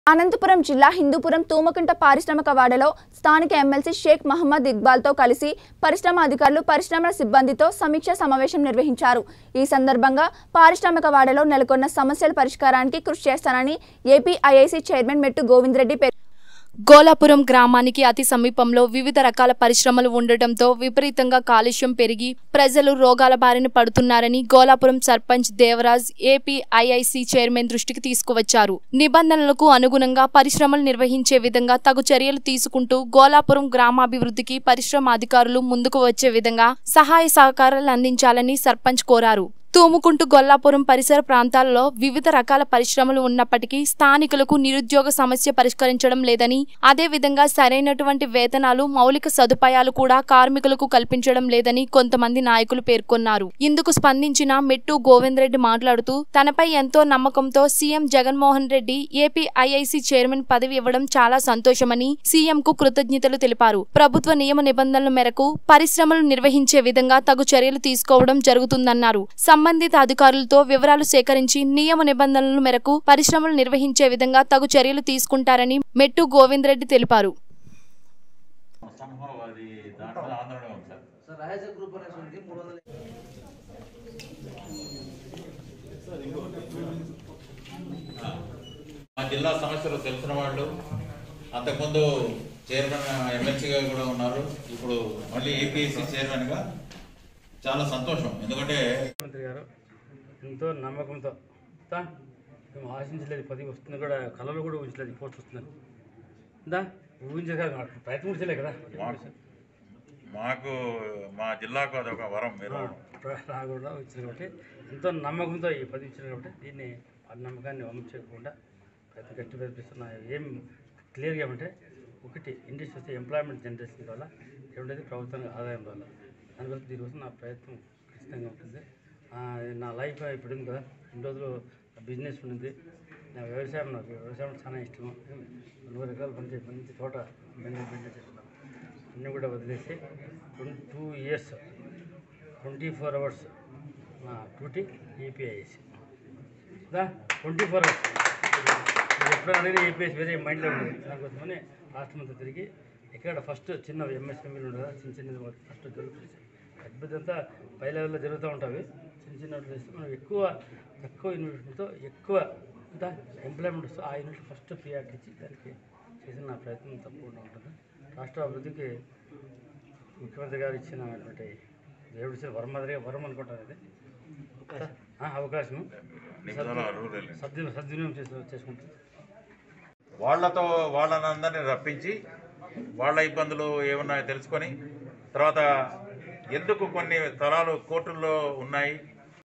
అనంతపురం జిల్లా హిందూపురం తూమకుంట పారిశ్రామిక వాడలో స్థానిక ఎమ్మెల్సీ షేక్ మహమ్మద్ ఇక్బాల్తో కలిసి పరిశ్రమ అధికారులు పరిశ్రమల సిబ్బందితో సమీక్ష సమావేశం నిర్వహించారు ఈ సందర్భంగా పారిశ్రామిక వాడలో నెలకొన్న సమస్యల పరిష్కారానికి కృషి చేస్తానని ఏపీ ఐఐసీ చైర్మన్ మెట్టు గోవిందరెడ్డి పేర్కొన్నారు గోలాపురం గ్రామానికి అతి సమీపంలో వివిధ రకాల పరిశ్రమలు ఉండటంతో విపరీతంగా కాలుష్యం పెరిగి ప్రజలు రోగాల బారిన పడుతున్నారని Golapuram sarpanch Devaraj AP IIC chairman దృష్టికి తీసుకువచ్చారు నిబంధనలకు అనుగుణంగా పరిశ్రమలు నిర్వహించే విధంగా తగు చర్యలు తీసుకుంటూ గోలాపురం గ్రామాభివృద్ధికి పరిశ్రమ అధికారులు ముందుకు వచ్చే విధంగా సహాయ సహకారాలు అందించాలని సర్పంచ్ కోరారు తూముకుంటూ గొల్లాపురం పరిసర ప్రాంతాల్లో వివిధ రకాల పరిశ్రమలు ఉన్నప్పటికీ స్థానికులకు నిరుద్యోగ సమస్య పరిష్కరించడం లేదని అదేవిధంగా సరైనటువంటి వేతనాలు మౌలిక సదుపాయాలు కూడా కార్మికులకు కల్పించడం లేదని కొంతమంది నాయకులు పేర్కొన్నారు ఇందుకు స్పందించిన మెట్టు గోవిందరెడ్డి మాట్లాడుతూ తనపై ఎంతో నమ్మకంతో CM Jaganmohan Reddy AP IIC chairman పదవి ఇవ్వడం చాలా సంతోషమని సీఎం కు కృతజ్ఞతలు తెలిపారు ప్రభుత్వ నియమ నిబంధనల మేరకు పరిశ్రమలు నిర్వహించే విధంగా తగు చర్యలు తీసుకోవడం జరుగుతుందన్నారు సంబంధిత అధికారులతో వివరాలు సేకరించి నియమ నిబంధనల మేరకు పరిశ్రమలు నిర్వహించే విధంగా తగు చర్యలు తీసుకుంటారని మెట్టు గోవిందరెడ్డి తెలిపారు సంభవం అది దాంట్లో ఆందోళన ఉంది సార్ సార్ రాయస గ్రూప్ అనేసి ఉంది మూడు వందల మా జిల్లా సమస్యలు తెలిసిన వాళ్ళు అంతకుముందు చైర్మన్ ఎమ్మెల్సీగా కూడా ఉన్నారు ఇప్పుడు మళ్ళీ ఏపీఎస్సీ చైర్మన్గా చాలా సంతోషం ఎందుకంటే ముఖ్యమంత్రి గారు ఎంతో నమ్మకంతో దా మేము ఆశించలేదు పది వస్తుంది కూడా కళలో కూడా ఊహించలేదు పోస్ట్ వస్తున్నారు దా ఊహించే కాదు మాకు ప్రయత్నం కూడా చేయలేదు కదా మాకు మాకు మా జిల్లాకు అదొక వరం మీరు రాకుండా వచ్చింది కాబట్టి ఎంతో నమ్మకంతో ఈ పది ఇచ్చారు కాబట్టి దీన్ని ఆ నమ్మకాన్ని వమ్ము చేయకుండా ప్రతి గట్టి ప్రయత్నిస్తున్నా ఏం క్లియర్గా ఏమంటే ఒకటి ఇండస్ట్రీ వస్తే ఎంప్లాయ్మెంట్ జనరేషన్ వల్ల రెండోది ప్రభుత్వానికి ఆదాయం వల్ల దానివల్ల దీనికోసం నా ప్రయత్నం ఖచ్చితంగా ఉంటుంది ఆ, నా లైఫ్ ఇప్పుడు ఉంది కదా ఇన్ని రోజులు బిజినెస్ ఉండింది నా వ్యవసాయం నాకు వ్యవసాయం చాలా ఇష్టము నూరు రకాల పని చేసి మంచి తోట బెండ బెండ చేస్తున్నాను అన్నీ కూడా వదిలేసి twenty two years twenty four hours నా డ్యూటీ ఏపీఐఎస్ దా ట్వంటీ ఫోర్ అవర్స్ ఎప్పుడు అనేది ఏపీఎస్ వేరే మైండ్లో ఉండేది దానికోసమని రాష్ట్రం అంతా తిరిగి ఇక్కడ ఫస్ట్ చిన్న ఎంఎస్ఎంఈలు ఉండదా చిన్న చిన్న ఫస్ట్ డెవలప్ చేసి పెద్ద అంతా పై లెవెల్లో జరుగుతూ ఉంటాయి చిన్న చిన్న చేస్తే మనం ఎక్కువ తక్కువ ఇన్వెస్ట్మెంట్తో ఎక్కువ దా ఎంప్లాయ్మెంట్ వస్తే ఆ యూనిట్ ఫస్ట్ ప్రియారిటీ ఇచ్చి దానికి చేసిన నా ప్రయత్నం తప్పకుండా ఉంటుంది రాష్ట్ర అభివృద్ధికి ముఖ్యమంత్రి గారు ఇచ్చినటువంటి దేవుడి ఇచ్చిన వరం మాదిరిగా వరం అనుకుంటాను ఇది ఆ, అవకాశం నిబంధనలు అర్హులు లేదు. సద్వినియోగం సద్వినియోగం చేసు చేసుకుంటాను వాళ్ళతో వాళ్ళనందరినీ రప్పించి వాళ్ళ ఇబ్బందులు ఏమున్నాయో తెలుసుకొని తర్వాత ఎందుకు కొన్ని స్థలాలు కోర్టుల్లో ఉన్నాయి